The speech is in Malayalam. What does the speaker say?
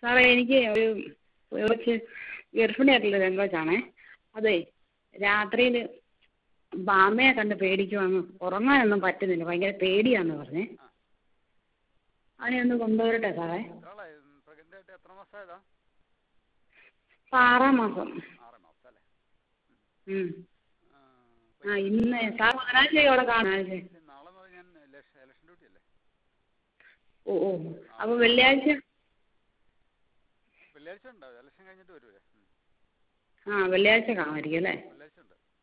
സാറേ എനിക്ക് ഒരു കുറച്ച് ഗർഭിണിയായിട്ടുള്ള പെങ്കൊച്ചാണേ അതേ രാത്രിയിൽ ബാമയെ കണ്ട് പേടിക്കുവാണ് ഉറങ്ങാനൊന്നും പറ്റുന്നില്ല ഭയങ്കര പേടിയാണെന്ന് പറഞ്ഞേ ആ അവനെ ഒന്ന് കൊണ്ടുവരട്ടെ സാറേ ഒരാളെ പ്രഗ്നൻ്റ് ആയിട്ട് എത്ര മാസമായതാ ഇപ്പം ആറാം മാസം ആറ് മാസം അല്ലേ ഉം. ആ, ആ ഇന്ന് സാർ ബുധനാഴ്ച അവിടെ കാണാം ഇനി നാളെ മുതൽ ഞാൻ ഇലക്ഷൻ ഇലക്ഷൻ ഡ്യൂട്ടി അല്ലേ ഓ ഓ അപ്പോൾ വെള്ളിയാഴ്ച വെള്ളിയാഴ്ച ഉണ്ടാവും ഇലക്ഷൻ കഴിഞ്ഞിട്ട് വരൂലേ ഉം. ആ വെള്ളിയാഴ്ച കാണുമായിരിക്കും അല്ലേ വെള്ളിയാഴ്ച ഉണ്ട്